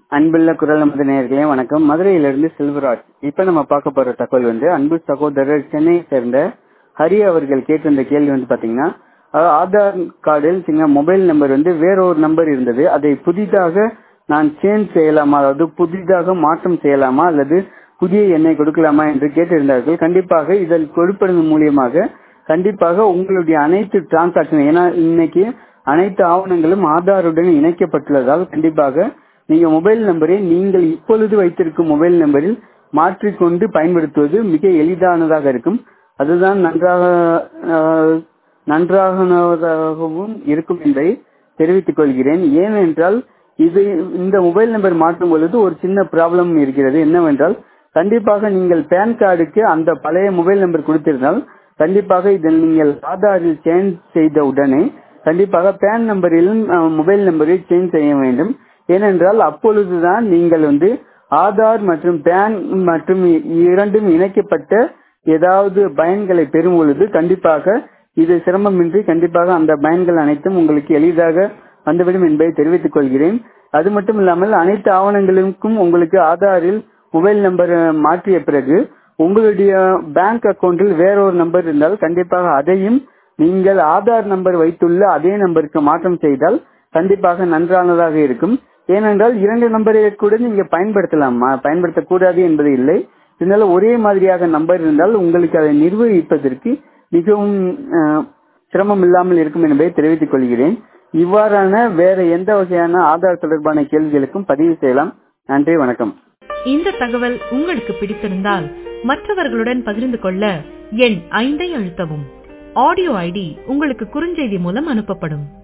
அன்புள்ள குரல் நமது நேயர்களே வணக்கம் மதுரையிலிருந்து செல்வராஜ் இப்ப நம்ம பார்க்க போற தகவல் வந்து அன்பு சகோதரர் சென்னையை சேர்ந்த ஹரி அவர்கள் கேட்டிருந்த கேள்வி வந்து பாத்தீங்கன்னா அதாவது ஆதார் கார்டில் சின்ன மொபைல் நம்பர் வந்து வேற ஒரு நம்பர் இருந்தது அதை புதிதாக நான் சேஞ்ச் செய்யலாமா அதாவது புதிதாக மாற்றம் செய்யலாமா அல்லது புதிய எண்ணை கொடுக்கலாமா என்று கேட்டிருந்தார்கள் கண்டிப்பாக இதில் கொடுப்பதன் மூலியமாக கண்டிப்பாக உங்களுடைய அனைத்து டிரான்சாக்சன் ஏன்னா இன்னைக்கு அனைத்து ஆவணங்களும் ஆதாருடன் இணைக்கப்பட்டுள்ளதால் கண்டிப்பாக நீங்க மொபைல் நம்பரை நீங்கள் இப்பொழுது வைத்திருக்கும் மொபைல் நம்பரில் மாற்றிக்கொண்டு பயன்படுத்துவது மிக எளிதானதாக இருக்கும் அதுதான் நன்றாக ஆஹ், நன்றாகவும் இருக்கும் என்பதை தெரிவித்துக் கொள்கிறேன் ஏனென்றால் இது இந்த மொபைல் நம்பர் மாற்றும் பொழுது ஒரு சின்ன ப்ராப்ளம் இருக்கிறது என்னவென்றால் கண்டிப்பாக நீங்கள் பேன் கார்டுக்கு அந்த பழைய மொபைல் நம்பர் கொடுத்திருந்தால் கண்டிப்பாக இதில் நீங்கள் ஆதாரில் சேஞ்ச் செய்த உடனே கண்டிப்பாக பேன் நம்பரிலும் மொபைல் நம்பரில் சேஞ்ச் செய்ய வேண்டும் ஏனென்றால் அப்பொழுதுதான் நீங்கள் வந்து ஆதார் மற்றும் பேன் மற்றும் இரண்டும் இணைக்கப்பட்ட ஏதாவது பயன்களை பெறும் பொழுது கண்டிப்பாக இது சிரமமின்றி கண்டிப்பாக அந்த பயன்கள் அனைத்தும் உங்களுக்கு எளிதாக வந்துவிடும் என்பதை தெரிவித்துக் கொள்கிறேன் அது மட்டும் இல்லாமல் அனைத்து ஆவணங்களுக்கும் உங்களுக்கு ஆதாரில் மொபைல் நம்பர் மாற்றிய பிறகு உங்களுடைய பேங்க் அக்கவுண்டில் வேறொரு நம்பர் இருந்தால் கண்டிப்பாக அதையும் நீங்கள் ஆதார் நம்பர் வைத்துள்ள அதே நம்பருக்கு மாற்றம் செய்தால் கண்டிப்பாக நன்றானதாக இருக்கும் ஏனென்றால் இரண்டு நம்பரை கூட நீங்க பயன்படுத்தலாம் ம- பயன்படுத்தக்கூடாது என்பது இல்லை இருந்தாலும் ஒரே மாதிரியாக நம்பர் இருந்தால் உங்களுக்கு அதை நிர்வகிப்பதற்கு மிகவும் அஹ், சிரமம் இல்லாமல் இருக்கும் என்பதை தெரிவித்துக் கொள்கிறேன் இவ்வாறான வேற எந்த வகையான ஆதார் தொடர்பான கேள்விகளுக்கும் பதிவு செய்யலாம் நன்றி வணக்கம் இந்த தகவல் உங்களுக்கு பிடித்திருந்தால் மற்றவர்களுடன் பகிர்ந்து கொள்ள எண் ஐந்தை அழுத்தவும் ஆடியோ ஐடி உங்களுக்கு குறுஞ்செய்தி மூலம் அனுப்பப்படும்